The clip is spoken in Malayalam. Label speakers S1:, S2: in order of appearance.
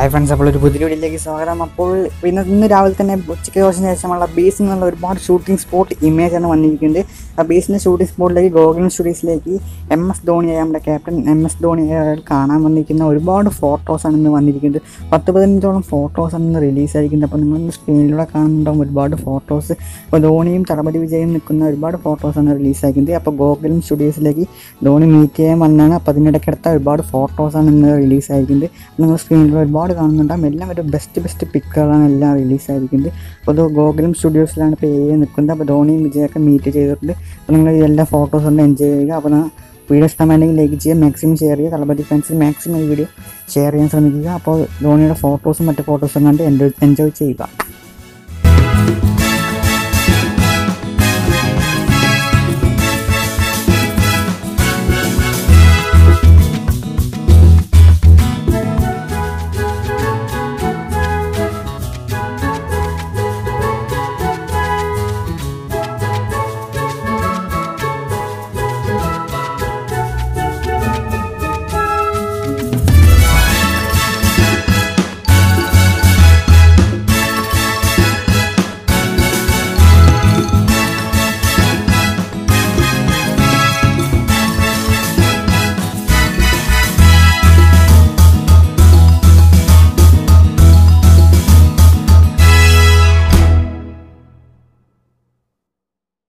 S1: ഹായ് ഫ്രണ്ട്സ് അപ്പോൾ ഒരു പുതിയ വീഡിയോയിലേക്ക് സ്വാഗതം അപ്പോൾ ഇന്ന് ഇന്ന് രാവിലെ തന്നെ ഉച്ചയ്ക്ക് ദിവസം ശേഷമുള്ള ബേസിൽ നിന്നുള്ള ഒരുപാട് ഷൂട്ടിംഗ് സ്പോട്ട് ഇമേജാണ് വന്നിരിക്കുന്നത് ആ ബേസിൻ്റെ ഷൂട്ടിംഗ് സ്പോട്ടിലേക്ക് ഗോകുലം സ്റ്റുഡീസിലേക്ക് എം എസ് ധോണിയായ നമ്മുടെ ക്യാപ്റ്റൻ എം എസ് ധോണി അയാൾ കാണാൻ വന്നിരിക്കുന്ന ഒരുപാട് ഫോട്ടോസാണ് ഇന്ന് വന്നിരിക്കുന്നത് പത്ത് പതിനഞ്ചോളം ഫോട്ടോസാണ് ഇന്ന് റിലീസ് ആയിരിക്കുന്നത് അപ്പോൾ നിങ്ങളിന്ന് സ്ക്രീനിലൂടെ കാണുന്നുണ്ടാവും ഒരുപാട് ഫോട്ടോസ് അപ്പോൾ ധോണിയും തളപതി വിജയും നിൽക്കുന്ന ഒരുപാട് ഫോട്ടോസാണ് റിലീസ് ആയിരിക്കുന്നത് അപ്പോൾ ഗോകുലം സ്റ്റുഡിയോസിലേക്ക് ധോണി മീറ്റ് ചെയ്യാൻ വന്നാണ് അപ്പോൾ അതിനിടയ്ക്കെടുത്ത ഒരുപാട് ഫോട്ടോസാണ് ഇന്ന് റിലീസ് ആയിരിക്കുന്നത് നിങ്ങൾ സ്ക്രീനിൽ ഒരുപാട് കാണുന്നുണ്ടാകും എല്ലാം ഒരു ബെസ്റ്റ് ബെസ്റ്റ് പിക്കുകളാണ് എല്ലാം റിലീസ് ആയിരിക്കുന്നത് അപ്പോൾ അത് ഗോകുലം സ്റ്റുഡിയോസിലാണ് ഇപ്പോൾ ഏരിയ നിൽക്കുന്നത് അപ്പോൾ ധോണിയും വിജയൊക്കെ മീറ്റ് ചെയ്തിട്ടുണ്ട് അപ്പോൾ നിങ്ങൾ ഈ എല്ലാ ഫോട്ടോസ് ഒന്ന് എൻജോയ് ചെയ്യുക അപ്പോൾ വീഡിയോ ഇഷ്ടമാണെങ്കിൽ ലൈക്ക് ചെയ്യുക മാക്സിമം ഷെയർ ചെയ്യുക തലപതി ഫ്രണ്ട്സ് മാക്സിമം ഈ വീഡിയോ ഷെയർ ചെയ്യാൻ ശ്രമിക്കുക അപ്പോൾ ധോണിയുടെ ഫോട്ടോസും മറ്റു ഫോട്ടോസും കണ്ട് എൻജോയ് എൻജോയ് ചെയ്യുക